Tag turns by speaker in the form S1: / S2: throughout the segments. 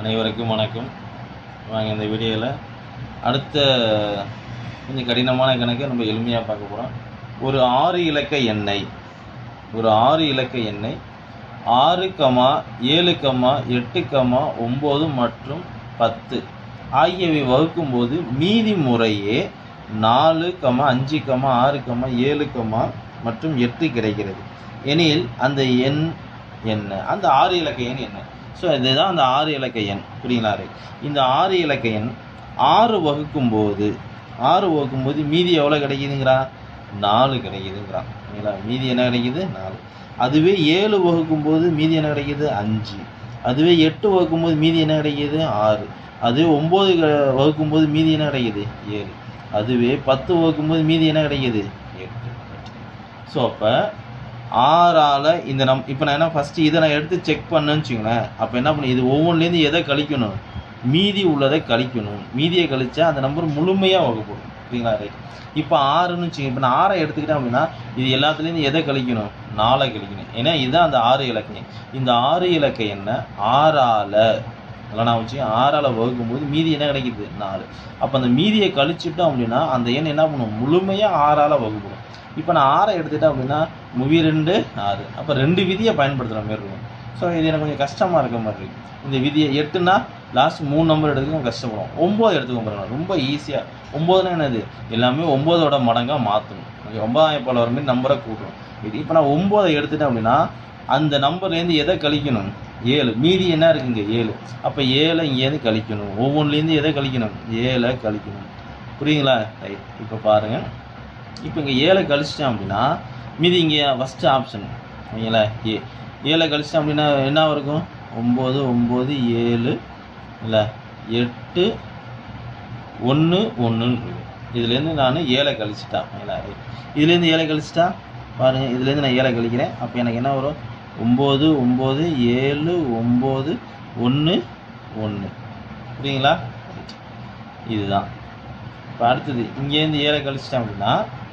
S1: அனைவருக்கும் வணக்கம் வாங்க இந்த வீடியோவில் அடுத்த கொஞ்சம் கடினமான கணக்கை நம்ம எளிமையாக பார்க்க போகிறோம் ஒரு ஆறு இலக்க எண்ணெய் ஒரு ஆறு இலக்க எண்ணெய் ஆறு கமா ஏழு கமா எட்டு கமா ஒம்பது மற்றும் பத்து ஆகியவை வகுக்கும்போது மீதி முறையே நாலு கமா அஞ்சு கமா ஆறு கமா ஏழு கமா மற்றும் எட்டு கிடைக்கிறது எனில் அந்த எண் என்ன அந்த ஆறு இலக்க எண் என்ன ஸோ இதுதான் அந்த ஆறு இலக்க எண் புரியுங்களா ரைட். இந்த ஆறு இலக்க எண் ஆறு வகுக்கும்போது ஆறு வகுக்கும்போது மீதி எவ்வளோ கிடைக்குதுங்கிறா நாலு கிடைக்குதுங்கிறான் சரிங்களா மீதி என்ன கிடைக்குது நாலு அதுவே ஏழு வகுக்கும்போது மீதி என்ன கிடைக்குது அஞ்சு அதுவே எட்டு வகுக்கும்போது மீதி என்ன கிடைக்குது ஆறு அதுவே ஒம்பது வகுக்கும்போது மீதி என்ன கிடைக்குது ஏழு அதுவே பத்து வகுக்கும்போது மீதி என்ன கிடைக்குது எட்டு ஸோ அப்போ ஆறால் இந்த நம் இப்போ நான் என்ன ஃபஸ்ட்டு இதை நான் எடுத்து செக் பண்ணேன்னு வச்சுங்களேன் அப்போ என்ன பண்ணு இது ஒவ்வொன்றுலேருந்து எதை கழிக்கணும் மீதி உள்ளதை கழிக்கணும் மீதியை கழிச்சா அந்த நம்பர் முழுமையாக வகுப்படும் சரிங்களா ரைட் இப்போ ஆறுன்னு வச்சுங்க இப்போ நான் ஆறை எடுத்துக்கிட்டேன் அப்படின்னா இது எல்லாத்துலேருந்து எதை கழிக்கணும் நாலை கழிக்கணும் ஏன்னா இதுதான் அந்த ஆறு இலக்க எண் இந்த ஆறு இலக்க எண்ணை ஆறால் அதெல்லாம் நான் வச்சு ஆறால் வகுக்கும்போது மீதி என்ன கிடைக்குது நாலு அப்போ அந்த மீதியை கழிச்சிட்டோம் அப்படின்னா அந்த எண் என்ன பண்ணும் முழுமையாக ஆறால் வகுப்படும் இப்போ நான் ஆறை எடுத்துட்டேன் அப்படின்னா முவி ரெண்டு ஆறு அப்போ ரெண்டு விதியை பயன்படுத்துகிற மாதிரி இருக்கும் ஸோ இது எனக்கு கொஞ்சம் கஷ்டமாக இருக்க மாதிரி இருக்கு இந்த விதியை எட்டுனா லாஸ்ட் மூணு நம்பர் எடுத்துக்க கஷ்டப்படும் ஒம்பது எடுத்துக்க பாருங்க ரொம்ப ஈஸியாக ஒம்போதுனா என்னது எல்லாமே ஒம்போதோட மடங்காக மாற்றணும் ஓகே ஒன்பதாயிரம் போல வர மாதிரி நம்பரை கூட்டணும் இது இப்போ நான் ஒம்போதை எடுத்துட்டேன் அப்படின்னா அந்த நம்பர்லேருந்து எதை கழிக்கணும் ஏழு மீதி என்ன இருக்குங்க ஏழு அப்போ ஏழை இங்கேருந்து கழிக்கணும் ஒவ்வொன்றுலேருந்து எதை கழிக்கணும் ஏழை கழிக்கணும் புரியுங்களா ரைட் இப்போ பாருங்கள் இப்போ இங்கே ஏழை கழிச்சிட்டேன் அப்படின்னா மீதி இங்கே ஃபஸ்ட்டு ஆப்ஷன் ஓகேங்களா ஏ ஏழை கழிச்சிட்டேன் அப்படின்னா என்ன இருக்கும் ஒம்பது ஒம்பது ஏழு இல்லை எட்டு ஒன்று ஒன்றுன்னு இருக்கு இதுலேருந்து நான் ஏழை கழிச்சிட்டேன் ஓகேங்களா இதுலேருந்து ஏழை கழிச்சிட்டா பாருங்கள் இதுலேருந்து நான் ஏழை கழிக்கிறேன் அப்போ எனக்கு என்ன வரும் ஒம்பது ஒம்பது ஏழு ஒம்பது ஒன்று ஒன்று புரியுங்களா இதுதான் இப்போ அடுத்தது இங்கேருந்து ஏழை கழிச்சிட்டேன் அப்படின்னா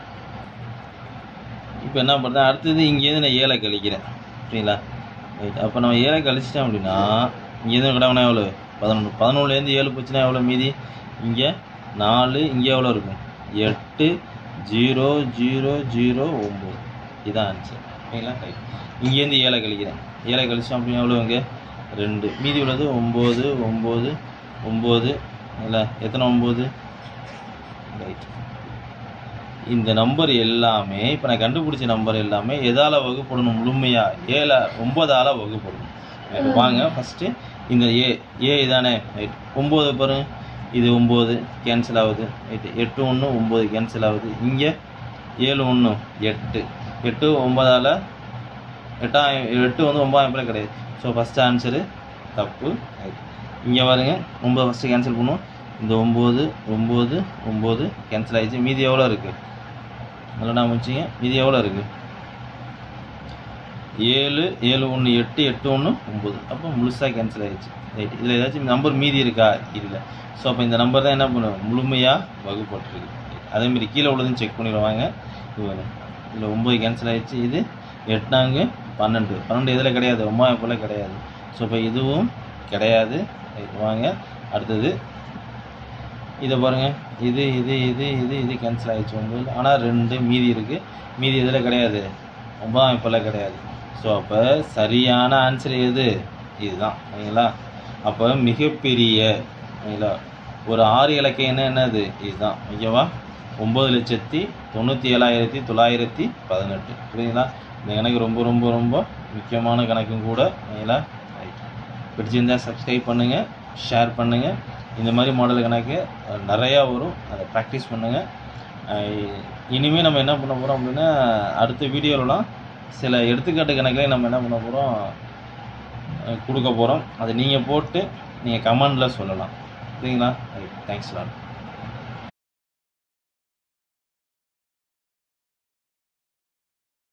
S1: இப்போ என்ன பண்ணுறேன் அடுத்தது இங்கேருந்து நான் ஏழை கழிக்கிறேன் சரிங்களா ரைட் அப்போ நம்ம ஏழை கழிச்சிட்டோம் அப்படின்னா இங்கேருந்து கிடக்குனா எவ்வளோ பதினொன்று பதினொன்றுலேருந்து ஏழு போச்சுன்னா எவ்வளோ மீதி இங்கே நாலு இங்கே எவ்வளோ இருக்கும் எட்டு ஜீரோ ஜீரோ ஜீரோ ஒம்பது இதான் ஆன்சர் சரிங்களா ரைட் இங்கேருந்து ஏழை கழிக்கிறேன் ஏழை கழிச்சோம் அப்படின்னா எவ்வளோ இங்கே ரெண்டு மீதி உள்ளது ஒம்பது ஒம்பது ஒம்பது இல்லை எத்தனை ஒம்பது ரைட் இந்த நம்பர் எல்லாமே இப்போ நான் கண்டுபிடிச்ச நம்பர் எல்லாமே எதால் வகுப்படணும் முழுமையாக ஏழை ஒம்பதால் வகுப்படணும் Right. வாங்க ஃபஸ்ட்டு இந்த ஏ ஏ இதானே ரைட் ஒம்பது பாருங்க இது ஒம்பது கேன்சல் ஆகுது ரைட் எட்டு ஒன்று ஒம்பது கேன்சல் ஆகுது இங்கே ஏழு ஒன்று எட்டு எட்டு ஒம்பதால் எட்டாயிரம் எட்டு வந்து ஒம்பதாயிரம் பேர் கிடையாது ஸோ ஃபஸ்ட்டு ஆன்சரு தப்பு ரைட் இங்கே பாருங்க ஒம்பது ஃபஸ்ட்டு கேன்சல் பண்ணுவோம் இந்த ஒம்பது ஒம்பது ஒம்பது கேன்சல் ஆயிடுச்சு மீதி எவ்வளோ இருக்குது நல்லா நான் வச்சுங்க மீதி எவ்வளோ இருக்குது ஏழு ஏழு ஒன்று எட்டு எட்டு ஒன்று ஒம்பது அப்போ முழுசாக கேன்சல் ஆயிடுச்சு ரைட் இதில் ஏதாச்சும் நம்பர் மீதி இருக்கா இல்லை ஸோ அப்போ இந்த நம்பர் தான் என்ன பண்ணும் முழுமையாக வகுப்பட்டிருக்கு அதேமாரி கீழே உள்ளதும் செக் பண்ணிடுவாங்க இது வரும் இதில் ஒம்பது கேன்சல் ஆயிடுச்சு இது எட்டாங்க பன்னெண்டு பன்னெண்டு இதில் கிடையாது ஒம்பதாயிரம் போல் கிடையாது ஸோ இப்போ இதுவும் கிடையாது ரைட் வாங்க அடுத்தது இதை பாருங்க இது இது இது இது இது கேன்சல் ஆயிடுச்சு ஒம்பது ஆனால் ரெண்டு மீதி இருக்குது மீதி இதில் கிடையாது ஒன்பதாம் இப்போல்லாம் கிடையாது ஸோ அப்போ சரியான ஆன்சர் எது இதுதான் சரிங்களா அப்போ மிகப்பெரிய சரிங்களா ஒரு ஆறு இலக்க என்ன என்னது இதுதான் ஓகேவா ஒம்பது லட்சத்தி தொண்ணூற்றி ஏழாயிரத்தி தொள்ளாயிரத்தி பதினெட்டு புரியுங்களா இந்த கணக்கு ரொம்ப ரொம்ப ரொம்ப முக்கியமான கணக்கும் கூட சரிங்களா ரைட் பிடிச்சிருந்தா சப்ஸ்கிரைப் பண்ணுங்கள் ஷேர் பண்ணுங்கள் இந்த மாதிரி மாடல் கணக்கு அஹ், நிறையா வரும் அதை ப்ராக்டிஸ் பண்ணுங்கள் இனிமேல் நம்ம என்ன பண்ண போகிறோம் அப்படின்னா அடுத்த வீடியோலலாம் சில எடுத்துக்காட்டு கணக்கிலே நம்ம என்ன பண்ண போகிறோம் கொடுக்க போகிறோம் அதை நீங்கள் போட்டு நீங்கள் கமெண்டில் சொல்லலாம் சரிங்களா தேங்க்ஸ் லாட்